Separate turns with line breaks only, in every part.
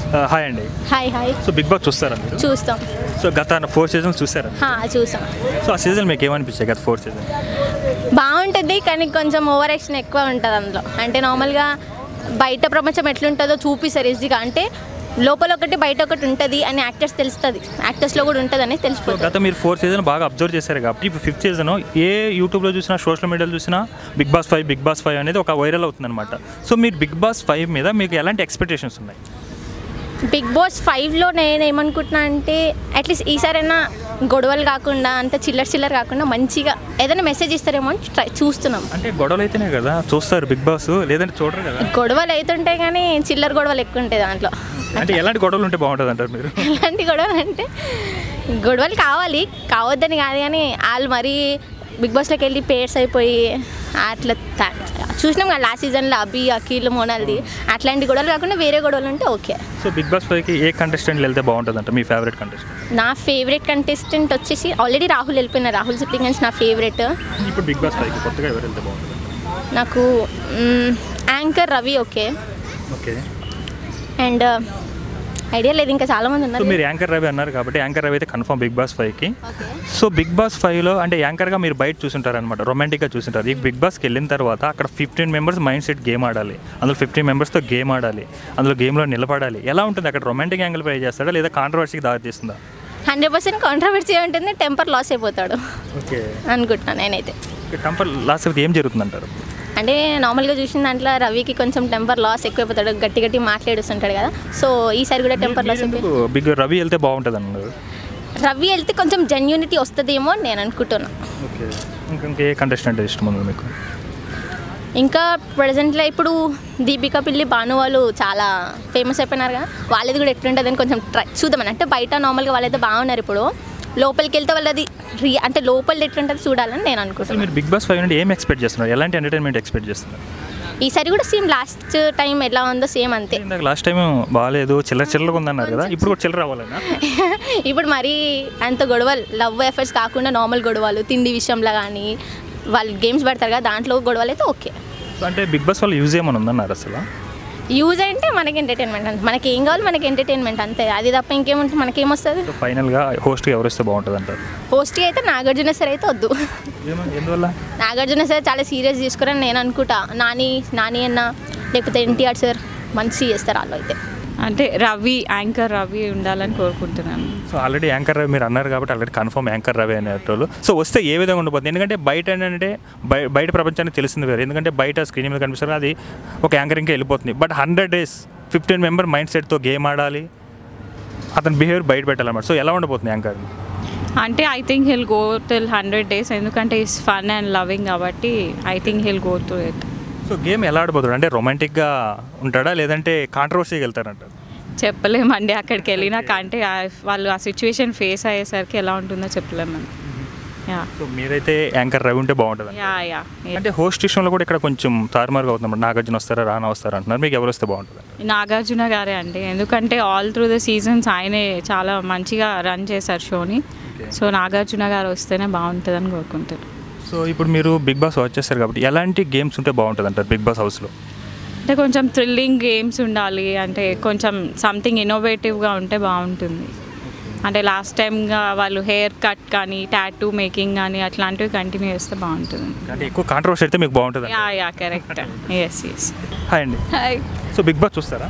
hi అండి
hi hi
so big boss చూస్తారా మీరు
చూస్తాం
సో గత ఫోర్ సీజన్స్ చూసారా
హా, చూసాం
సో ఆ సీజన్ మీకు ఏమనిపించాయి గత ఫోర్ సీజన్
బాగుంటుంది కానీ కొంచెం ఓవర్ యాక్షన్ ఎక్కువ ఉంటుంది అందులో అంటే నార్మల్గా బయట ప్రపంచం ఎట్లుంటుందో చూపిస్తారు ఈజీగా అంటే లోపల ఒకటి బయట ఒకటి ఉంటుంది అని యాక్టర్స్ తెలుస్తుంది యాక్టర్స్లో కూడా ఉంటుంది అని
సో
తెలిసిపోతుంది
గత మీరు ఫోర్ సీజన్ బాగా అబ్జర్వ్ చేశారు కాబట్టి ఇప్పుడు ఫిఫ్త్ సీజన్ ఏ యూట్యూబ్లో చూసినా సోషల్ మీడియాలో చూసినా big boss five big boss five అనేది ఒక వైరల్ అవుతుంది అనమాట సో మీరు బిగ్ బాస్ ఫైవ్ మీద మీకు ఎలాంటి ఎక్స్పెక్టేషన్స్ ఉన్నాయి
బిగ్ బాస్ ఫైవ్లో నేను ఏమనుకుంటున్నా అంటే అట్లీస్ట్ ఈసారైనా గొడవలు కాకుండా అంత చిల్లర చిల్లర కాకుండా మంచిగా ఏదైనా మెసేజ్ ఇస్తారేమో అని ట్రై చూస్తున్నాం
అంటే గొడవలు అయితేనే కదా చూస్తారు బిగ్ బాస్ లేదంటే చూడరు కదా
గొడవలు అవుతుంటాయి కానీ చిల్లర గొడవలు ఎక్కువ ఉంటాయి దాంట్లో
అంటే ఎలాంటి గొడవలు ఉంటే బాగుంటుంది అంటారు మీరు
ఎలాంటి గొడవలు అంటే గొడవలు కావాలి కావద్దని కాదు కానీ వాళ్ళు మరీ బిగ్ బాస్లోకి వెళ్ళి పేర్స్ అయిపోయి అట్లా త- చూసినాం కదా లాస్ట్ సీజన్లో అభి అఖిల్ మోనాల్ది అట్లాంటి గొడవలు కాకుండా వేరే గొడవలు ఉంటే ఓకే
సో బిగ్ బాస్ ఫైవ్కి ఏ కంటెస్టెంట్ వెళ్తే బాగుంటుంది అంట మీ ఫేవరెట్ కంటెస్టెంట్
నా ఫేవరెట్ కంటెస్టెంట్ వచ్చేసి ఆల్రెడీ రాహుల్ వెళ్ళిపోయిన రాహుల్ సిప్లింగన్స్ నా ఫేవరెట్
ఇప్పుడు బిగ్ బాస్ ఫైవ్కి కొత్తగా ఎవరు వెళ్తే బాగుంటుంది
నాకు మ్, anchor Ravi okay
okay
and idea లేదు ఇంకా చాలామంది
సో
ఉన్నారు
మీరు యాంకర్ రవి అన్నారు కాబట్టి యాంకర్ రవి అయితే కన్ఫర్మ్ బిగ్ బాస్ ఫైవ్కి
ఓకే
సో బిగ్ బాస్ ఫైవ్లో అంటే యాంకర్గా మీరు బయట చూసుంటారు అనమాట రొమాంటిక్గా చూసుంటారు ఈ బిగ్ బాస్కి వెళ్ళిన తర్వాత అక్కడ fifteen members mind set game ఆడాలి అందులో ఫిఫ్టీన్ మెంబర్స్తో గేమ్ ఆడాలి అందులో గేమ్లో నిలబడాలి ఎలా ఉంటుంది అక్కడ రొమాంటిక్ యాంగిల్ ప్లే చేస్తాడా లేదా కాంట్రవర్సీకి దారితీస్తుందా
హండ్రెడ్ పర్సెంట్ కాంట్రవర్సీ ఉంటుంది టెంపర్ లాస్ అయిపోతాడు
ఓకే
అనుకుంటున్నాను నేనైతే
టెంపర్ లాస్ట్ అయితే ఏం జరుగుతుందంటారు
అంటే నార్మల్గా చూసిన దాంట్లో రవికి కొంచెం టెంపర్ లాస్ ఎక్కువైపోతాడు గట్టి గట్టి మాట్లాడుస్తుంటాడు కదా సో ఈసారి కూడా టెంపర్ లాస్ అయిపోయి
ఎందుకు బిగ్ రవి వెళ్తే బాగుంటుంది అన్నారు
రవి వెళ్తే కొంచెం జెన్యూనిటీ వస్తుందేమో అని నేను అనుకుంటున్నా
ఓకే ఇంకా ఇంకే కంటెస్టెంట్ ఇష్టం ఉంది మీకు
ఇంకా ప్రజెంట్లో ఇప్పుడు దీపికా పిల్లి భాను వాళ్ళు చాలా ఫేమస్ అయిపోయినారు కదా వాళ్ళది కూడా ఎట్లుంటుందని కొంచెం ట్రై చూద్దామని అంటే బయట నార్మల్గా వాళ్ళైతే బాగున్నారు ఇప్పుడు లోపలికి వెళ్తే వాళ్ళది రీ అంటే లోపల ఎట్లుంటుంది చూడాలని నేను
అసలు
అనుకుంటున్నాను
మీరు బిగ్ బాస్ ఫైవ్ నుండి ఏం ఎక్స్పెక్ట్ చేస్తున్నారు ఎలాంటి ఎంటర్టైన్మెంట్ ఎక్స్పెక్ట్ చేస్తున్నారు
ఈసారి కూడా సేమ్ లాస్ట్ టైం ఎలా ఉందో సేమ్ అంతే
ఇందాక లాస్ట్ టైం బాగాలేదు చిల్లర చిల్లరగా ఉందన్నారు కదా ఇప్పుడు కూడా చిల్లర అవ్వాలన్నా
ఇప్పుడు మరీ అంత గొడవలు లవ్ ఎఫర్ట్స్ కాకుండా నార్మల్ గొడవలు తిండి విషయంలో కానీ వాళ్ళు గేమ్స్ పెడతారు కదా దాంట్లో గొడవలు అయితే ఓకే
అంటే బిగ్ బాస్ వాళ్ళు యూజ్ ఏమని ఉందన్నారు అసలు
యూజ్ అంటే మనకి ఎంటర్టైన్మెంట్ అంతే మనకి ఏం కావాలి మనకి ఎంటర్టైన్మెంట్ అంతే అది తప్ప ఇంకేముంటుంది మనకేమొస్తుంది
సో ఫైనల్గా హోస్ట్గా ఎవరు వస్తే బాగుంటుంది అంటారు
హోస్ట్కి అయితే నాగార్జున సార్ అయితే వద్దు
ఏమో ఎందువల్ల
నాగార్జున సార్ చాలా సీరియస్ తీసుకురని నేను అనుకుంటా నాని నాని అన్న లేకపోతే ఎన్టీఆర్ సార్ మంచి చేస్తారు వాళ్ళు అయితే
అంటే రవి యాంకర్ రవి ఉండాలని కోరుకుంటున్నాను
సో ఆల్రెడీ యాంకర్ రవి మీరు అన్నారు కాబట్టి ఆల్రెడీ కన్ఫర్మ్ యాంకర్ రవి అనేటోళ్ళు సో వస్తే ఏ విధంగా ఉండబోతుంది ఎందుకంటే బయట ఏంటంటే బయ- బయట ప్రపంచానికి తెలిసింది వేరు ఎందుకంటే బయట స్క్రీన్ మీద కనిపిస్తారు అది ఒక యాంకరింగ్కి వెళ్ళిపోతుంది but hundred days fifteen member mind సెట్తో గేమ్ ఆడాలి అతని బిహేవియర్ బయట పెట్టాలన్నమాట సో ఎలా ఉండబోతుంది యాంకర్
అంటే I think he'll go till hundred days ఎందుకంటే ఇస్ ఫన్ అండ్ లవింగ్ కాబట్టి I think he'll go to it
so game ఎలా ఆడబోతాడు అంటే రొమాంటిక్గా ఉంటాడా లేదంటే కాంట్రవర్సీకి వెళ్తారంటారు
చెప్పలేమండి అక్కడికి వెళ్ళినాక అంటే ఆ- వాళ్ళు ఆ సిచ్యువేషన్ ఫేస్ అయ్యేసరికి ఎలా ఉంటుందో చెప్పలేము యా
సో మీరైతే యాంకర్ రవి ఉంటే బాగుంటుంది
యా యా
అంటే హోస్ట్ విషయంలో కూడా ఇక్కడ కొంచెం తారుమారుగా అవుతుంది నాగార్జున వస్తారా రానా వస్తారా అంటున్నారు మీకు ఎవరు వస్తే బాగుంటుంది
నాగార్జున గారే అండి ఎందుకంటే ఆల్ త్రూ ద సీజన్స్ ఆయనే చాలా మంచిగా రన్ చేశారు షోని సో నాగార్జున గారు వస్తేనే బాగుంటుందని కోరుకుంటారు
సో ఇప్పుడు మీరు బిగ్ బాస్ వాచ్ చేస్తారు కాబట్టి ఎలాంటి గేమ్స్ ఉంటే బాగుంటుంది అంటారు బిగ్ బాస్ హౌస్లో
అంటే కొంచెం థ్రిల్లింగ్ గేమ్స్ ఉండాలి అంటే కొంచెం సంథింగ్ ఇన్నోవేటివ్గా ఉంటే బాగుంటుంది అంటే లాస్ట్ టైంగా వాళ్ళు హెయిర్ కట్ కానీ టాటూ మేకింగ్ కానీ అట్లాంటివి కంటిన్యూ చేస్తే బాగుంటుంది
అంటే ఎక్కువ కాంట్రవర్సీ అయితే మీకు బాగుంటుంది
yeah yeah correct yes yes
hi అండి
హాయ్
సో బిగ్ బాస్ చూస్తారా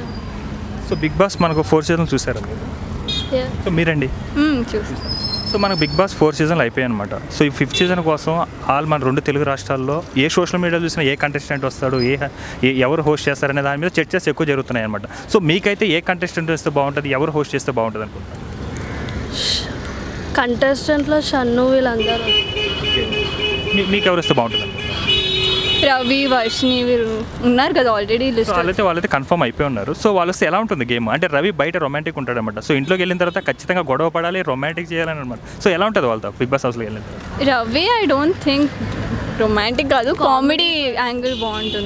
సో బిగ్ బాస్ మనకు ఫోర్ సీజన్ చూసారా మీరు సో మీరండి
చూసి
సో మనకు బిగ్ బాస్ ఫోర్ సీజన్లు అయిపోయాయి అనమాట సో ఈ ఫిఫ్త్ సీజన్ కోసం ఆల్ మన రెండు తెలుగు రాష్ట్రాల్లో ఏ సోషల్ మీడియా చూసినా ఏ కంటెస్టెంట్ వస్తాడు ఏ ఏ- ఎవరు హోస్ట్ చేస్తారనే దాని మీద చర్చస్ ఎక్కువ జరుగుతున్నాయి అనమాట సో మీకైతే ఏ కంటెస్టెంట్ వస్తే బాగుంటుంది ఎవరు హోస్ట్ చేస్తే బాగుంటుంది అనుకుంటారు
కంటెస్టెంట్లో షన్ను వీళ్ళందరూ
మీ- మీకు ఎవరు వస్తే బాగుంటుంది అనుకుంటారు
రవి వర్షిని వీరు ఉన్నారు కదా ఆల్రెడీ
సో
లిస్ట్
వాళ్ళైతే వాళ్ళైతే కన్ఫర్మ్ అయిపోయి ఉన్నారు సో వాళ్ళు వస్తే ఎలా ఉంటుంది గేమ్ అంటే రవి బయట రొమాంటిక్ ఉంటాడు అనమాట సో ఇంట్లోకి వెళ్ళిన తర్వాత ఖచ్చితంగా గొడవ పడాలి రొమాంటిక్ చేయాలని అనమాట సో ఎలా ఉంటుంది వాళ్ళతో బిగ్ బాస్ హౌస్లో వెళ్ళిన తర్వాత
Ravi I don't think romantic కాదు కామెడీ యాంగిల్ బాగుంటుంది